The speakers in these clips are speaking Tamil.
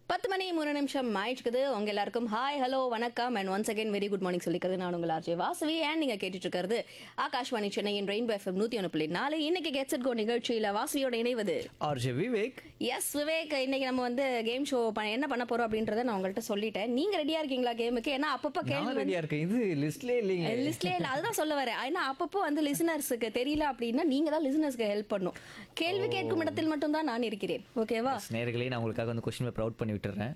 பத்து மணி மூணு நிமிஷம் ஆயிடுச்சுக்குது உங்க எல்லாருக்கும் ஹாய் ஹலோ வணக்கம் and once again very good morning சொல்லிக்கிறது நான் உங்கள் ஆர்ஜே வாசவி அண்ட் நீங்க கேட்டுட்டு இருக்கிறது ஆகாஷ்வாணி சென்னையின் ரெயின்போ எஃப்எம் நூத்தி ஒன்று புள்ளி நாலு இன்னைக்கு கெட்ஸ் கோ நிகழ்ச்சியில வாசவியோட இணைவது ஆர்ஜே விவேக் எஸ் விவேக் இன்னைக்கு நம்ம வந்து கேம் ஷோ என்ன பண்ண போறோம் அப்படின்றத நான் உங்கள்கிட்ட சொல்லிட்டேன் நீங்க ரெடியா இருக்கீங்களா கேமுக்கு ஏன்னா அப்பப்போ நான் கேள்வி ரெடியா இருக்கேன் இது லிஸ்ட்லயே இல்லைங்க லிஸ்ட்லேயே இல்லை அதுதான் சொல்ல வரேன் ஏன்னா அப்பப்போ வந்து லிசனர்ஸுக்கு தெரியல அப்படின்னா நீங்க தான் லிசனர்ஸ்க்கு ஹெல்ப் பண்ணும் கேள்வி கேட்கும் இடத்தில் மட்டும்தான் நான் இருக்கிறேன் ஓகேவா நேர்களே நான் உங்களுக்காக வந்து கொஸ்டின் பேப்பர் அவுட் பண்ணி விட்டுறேன்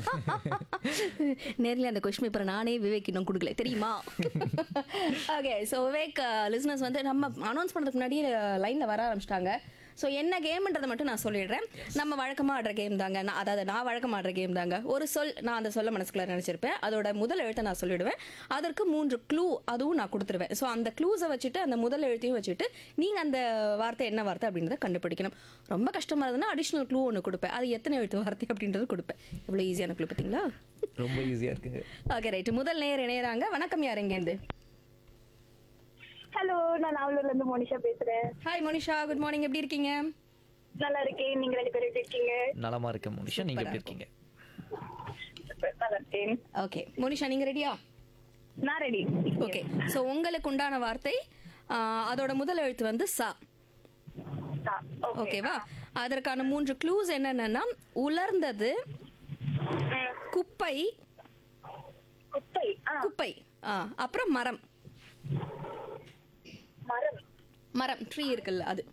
நேர்ல அந்த கொஸ்டின் பேப்பரை நானே விவேக் இன்னும் கொடுக்கல தெரியுமா ஓகே ஸோ விவேக் லிசனர்ஸ் வந்து நம்ம அனௌன்ஸ் பண்ணுறதுக்கு முன்னாடி லைனில் வர ஆரம்பிச்சிட்டாங்க ஸோ என்ன கேம்ன்றதை மட்டும் நான் சொல்லிடுறேன் நம்ம வழக்கமாக ஆடுற கேம் தாங்க நான் அதாவது நான் வழக்கமாக ஆடுற கேம் தாங்க ஒரு சொல் நான் அந்த சொல்ல மனசுக்குள்ள நினச்சிருப்பேன் அதோட முதல் எழுத்தை நான் சொல்லிடுவேன் அதற்கு மூன்று க்ளூ அதுவும் நான் கொடுத்துருவேன் ஸோ அந்த க்ளூஸை வச்சுட்டு அந்த முதல் எழுத்தையும் வச்சுட்டு நீங்கள் அந்த வார்த்தை என்ன வார்த்தை அப்படின்றத கண்டுபிடிக்கணும் ரொம்ப கஷ்டமாக இருந்ததுன்னா அடிஷ்னல் க்ளூ ஒன்று கொடுப்பேன் அது எத்தனை எழுத்து வார்த்தை அப்படின்றது கொடுப்பேன் இவ்வளோ ஈஸியான க்ளூ பார்த்தீங்களா ரொம்ப ஈஸியா இருக்குங்க ஓகே ரைட் முதல் நேர் இணையறாங்க வணக்கம் யார் எங்கேருந்து ஹலோ நான் நாவலூர்ல இருந்து மோனிஷா பேசுறேன் ஹாய் மோனிஷா குட் மார்னிங் எப்படி இருக்கீங்க நல்லா இருக்கேன் நீங்க ரெண்டு பேரும் எப்படி இருக்கீங்க நலமா இருக்கேன் மனுஷன் நீங்க எப்படி இருக்கீங்க நல்லா இருக்கேன் ஓகே மோனிஷா நீங்க ரெடியா நான் ரெடி ஓகே ஸோ உங்களுக்கு உண்டான வார்த்தை ஆ, அதோட முதல் எழுத்து வந்து சா ஓகேவா அதற்கான மூன்று க்ளூஸ் என்னென்னா உலர்ந்தது குப்பை குப்பை ஆ குப்பை ஆ, அப்புறம் மரம் மரம் மரம் ட்ரீ இருக்குல்ல அது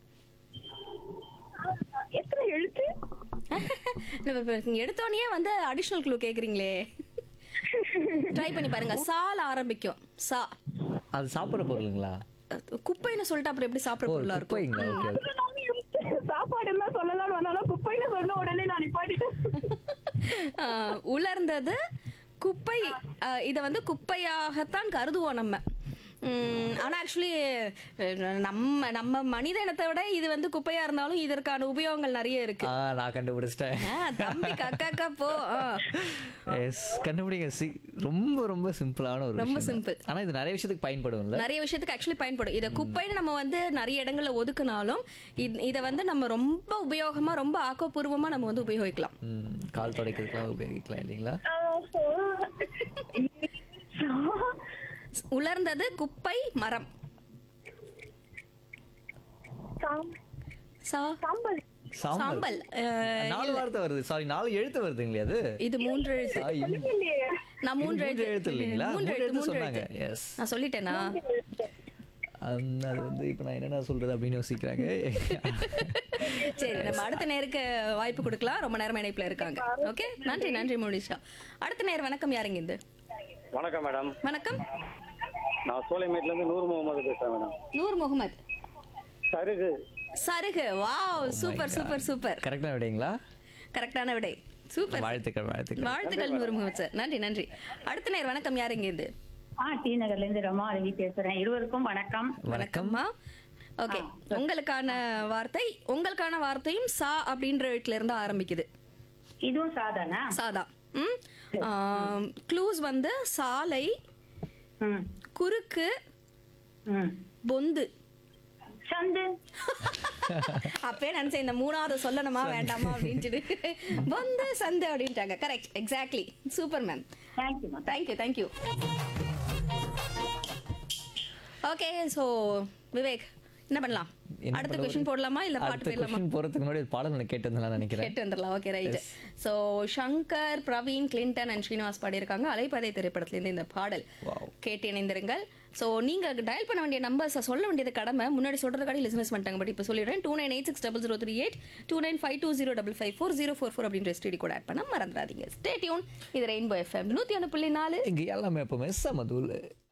எத்தனை எழுத்து எடுத்தோடனே வந்து அடிஷ்னல் க்ளூ கேக்குறீங்களே ட்ரை பண்ணி பாருங்க சால ஆரம்பிக்கும் சா அது சாப்பிடுற பொருளுங்களா குப்பைன்னு சொல்லிட்டு அப்புறம் எப்படி சாப்பிட ஓ பொருளா இருக்கும் குப்பைங்களா ஓகே அதுல நானும் யோசிச்சேன். சாப்பாடு எல்லாம் சொல்லலாம்னு வந்தாலும் குப்பைன்னு சொன்ன உடனே நான் நிப்பாட்டிட்டேன் ஆஹ் உலர்ந்தது குப்பை ஆஹ் இதை வந்து குப்பையாகத்தான் கருதுவோம் நம்ம உம், ஆனா ஆக்சுவலி நம்ம நம்ம மனித இனத்தை விட இது வந்து குப்பையா இருந்தாலும் இதற்கான உபயோகங்கள் நிறைய இருக்கு ஆ நான் கண்டுபிடிச்சிட்டேன் ஆஹ் தம்பி கக்காக்கா போ ஆஹ். எஸ் கண்டுபிடிங்க சி- ரொம்ப ரொம்ப சிம்பிளான ஒரு ரொம்ப விஷயம் simple. தான். ஆனா இது நிறைய விஷயத்துக்கு பயன்படும்ல நிறைய விஷயத்துக்கு ஆக்சுவலி பயன்படும் இதை குப்பைன்னு நம்ம வந்து நிறைய இடங்கள்ல ஒதுக்குனாலும் இது- இதை வந்து நம்ம ரொம்ப உபயோகமா ரொம்ப ஆக்கப்பூர்வமா நம்ம வந்து உபயோகிக்கலாம் ம், கால் துடைக்கிறதுக்குலாம் உபயோகிக்கலாம் இல்லைங்களா உலர்ந்தது குப்பை மரம் சாம்- சா சாம்பல் சாம்பல் சாம்பல் அஹ், நாலு வார்த்தை வருது சாரி நாலு எழுத்து வருதுங்களே அது இது மூன்று எழுத்து ஆ, இது- இல்லையே நான் மூன்று இது எழுத்து எழுத்து இல்லைங்களா மூன்று மூன்று எழுத்து எழுத்து மூன்று சொன்னாங்க எழுத்து எஸ் நான் சொல்லிட்டேனா அது வந்து இப்போ நான் என்னென்ன சொல்றது அப்படின்னு யோசிக்கிறாங்க சரி நம்ம அடுத்த நேருக்கு வாய்ப்பு கொடுக்கலாம் ரொம்ப நேரம் இணைப்புல இருக்காங்க ஓகே நன்றி நன்றி மோனிஷா அடுத்த நேர் வணக்கம் யாருங்க இது வணக்கம் மேடம் வணக்கம் நான் சோலைமேட்ல இருந்து நூர் முகமது பேசுறேன் மேடம் நூர் முகமது சருகு சருகு வாவ் சூப்பர் சூப்பர் சூப்பர் கரெக்டாக விடைங்களா கரெக்டான விடை சூப்பர் வாழ்த்துக்கள் வாழ்த்துக்கள் வாழ்த்துக்கள் நூர் முகமது சார் நன்றி நன்றி அடுத்த நேர் வணக்கம் யாருங்க இது ஆ டி நகர்ல இருந்து ரமா ரவி பேசுறேன் இருவருக்கும் வணக்கம் வணக்கம்மா ஓகே உங்களுக்கான வார்த்தை உங்களுக்கான வார்த்தையும் சா அப்படின்ற எழுத்துல இருந்து ஆரம்பிக்குது இதுவும் சாதானா சாதா ம் க்ளூஸ் வந்து சாலை ம் குறுக்கு ம் பொந்து சந்து அப்பே நினைச்சேன் இந்த மூணாவது சொல்லணுமா வேண்டாமா அப்படின்ட்டு பொந்து சந்து அப்படின்ட்டாங்க correct exactly super ma'am thank you ma'am thank you thank you okay so Vivek என்ன பண்ணலாம் என்ன அடுத்த பண்ண கொஸ்டின் போடலாமா இல்ல பாட்டு அடுத்த போயிடலாமா கொஸ்டின் போறதுக்கு முன்னாடி ஒரு பாடல் நான் கேட்டு வந்தேன் நினைக்கிறேன் கேட்டு வந்துடலாம் okay right so Shankar Praveen Clinton and Srinivas பாடியிருக்காங்க அலைப்பாதை திரைப்படத்திலேருந்து இந்த பாடல் Wow. கேட்டு இணைந்திருங்கள் ஸோ நீங்க டயல் பண்ண வேண்டிய நம்பர்ஸை சொல்ல வேண்டியது கடமை முன்னாடி சொல்ற கடை லிசனஸ் பண்ணிட்டாங்க பட் இப்போ சொல்லிடுறேன் two nine eight six double zero three eight two nine five two zero double five four zero four four அப்படின்ற ஸ்டடி கூட ஆட் பண்ண மறந்துடாதீங்க ஸ்டே டியூன் இது ரெயின்போ எஃப்எம் நூற்றி ஒன்று புள்ளி நாலு இங்க எல்லாமே எப்பவுமே சமதூள்